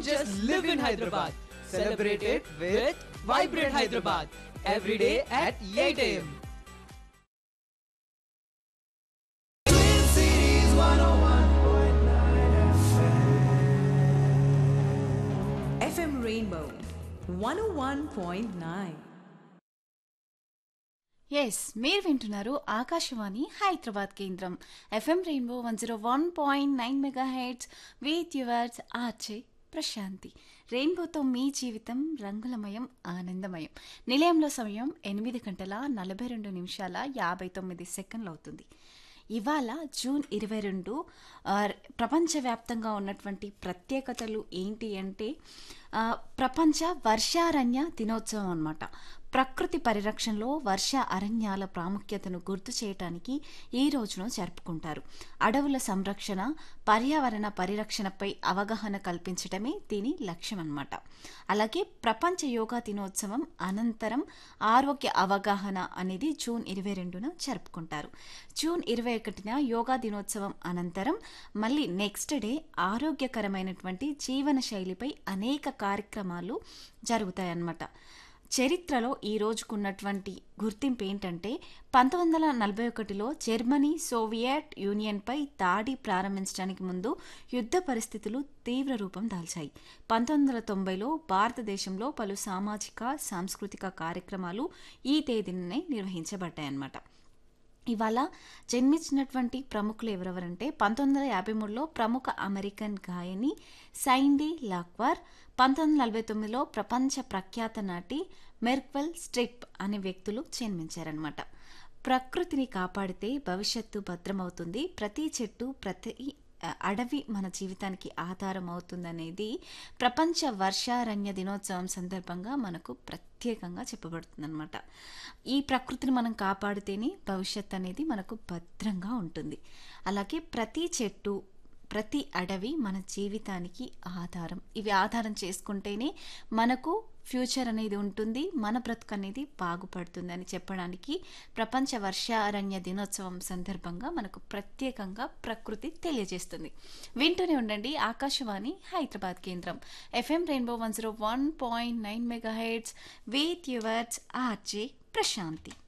Don't just live in Hyderabad. Celebrate it with Vibrant Hyderabad. Every day at 8 a.m. FM Rainbow 101.9. Yes మీరు వింటున్నారు ఆకాశవాణి హైదరాబాద్ కేంద్రం FM rainbow one zero one point nine mega hertz with yours RJ Prashanti రెయిన్బోతో మీ జీవితం రంగులమయం ఆనందమయం నిలయంలో సమయం ఎనిమిది గంటల నలభై రెండు నిమిషాల యాభై తొమ్మిది సెకండ్లు అవుతుంది ఇవాళ జూన్ ఇరవై రెండు ఆ, ప్రపంచవ్యాప్తంగా ఉన్నటువంటి ప్రత్యేకతలు ఏంటి అంటే ఆ, ప్రపంచ వర్షారణ్య దినోత్సవం అన్నమాట ప్రకృతి పరిరక్షణలో వర్ష అరణ్యాల ప్రాముఖ్యతను గుర్తు చేయటానికి ఈ రోజును జరుపుకుంటారు అడవుల సంరక్షణ పర్యావరణ పరిరక్షణపై అవగాహన కల్పించడమే దీని లక్ష్యం అన్నమాట అలాగే ప్రపంచ యోగా దినోత్సవం అనంతరం ఆరోగ్య అవగాహన అనేది జూన్ ఇరవై రెండున జరుపుకుంటారు జూన్ ఇరవై ఒకటిన యోగా దినోత్సవం అనంతరం మళ్ళీ నెక్స్ట్ డే ఆరోగ్యకరమైనటువంటి జీవన శైలిపై అనేక కార్యక్రమాలు జరుగుతాయన్నమాట చరిత్రలో ఈ రోజుకున్నటువంటి గుర్తింపు ఏంటంటే పంతొమ్మిది వందల నలభై ఒకటిలో జర్మనీ సోవియట్ యూనియన్పై దాడి ప్రారంభించడానికి ముందు యుద్ధ పరిస్థితులు తీవ్ర రూపం దాల్చాయి పంతొమ్మిది వందల తొంభైలో భారతదేశంలో పలు సామాజిక సాంస్కృతిక కార్యక్రమాలు ఈ తేదీనే నిర్వహించబడ్డాయన్నమాట ఇవాళ జన్మించినటువంటి ప్రముఖులు ఎవరెవరంటే పంతొమ్మిది వందల యాభై మూడులో ప్రముఖ అమెరికన్ గాయని సైండీ లాక్వార్ పంతొమ్మిది వందల నలభై తొమ్మిదిలో ప్రపంచ ప్రఖ్యాత నాటి మెర్క్వెల్ స్ట్రిప్ అనే వ్యక్తులు జన్మించారనమాట ప్రకృతిని కాపాడితే భవిష్యత్తు భద్రమవుతుంది ప్రతి చెట్టు ప్రతి ఆ, అడవి మన జీవితానికి ఆధారం అవుతుందనేది ప్రపంచ వర్షారణ్య దినోత్సవం సందర్భంగా మనకు ప్రత్యేకంగా చెప్పబడుతుందన్నమాట ఈ ప్రకృతిని మనం కాపాడితేనే భవిష్యత్ అనేది మనకు భద్రంగా ఉంటుంది అలాగే ప్రతి చెట్టు ప్రతి అడవి మన జీవితానికి ఆధారం ఇవి ఆధారం చేసుకుంటేనే మనకు ఫ్యూచర్ అనేది ఉంటుంది మన బ్రతుకు అనేది బాగుపడుతుంది అని చెప్పడానికి ప్రపంచ వర్షారణ్య దినోత్సవం సందర్భంగా మనకు ప్రత్యేకంగా ప్రకృతి తెలియజేస్తుంది వింటూనే ఉండండి ఆకాశవాణి హైదరాబాద్ కేంద్రం FM rainbow one zero one point nine mega hertz with yours RJ Prashanti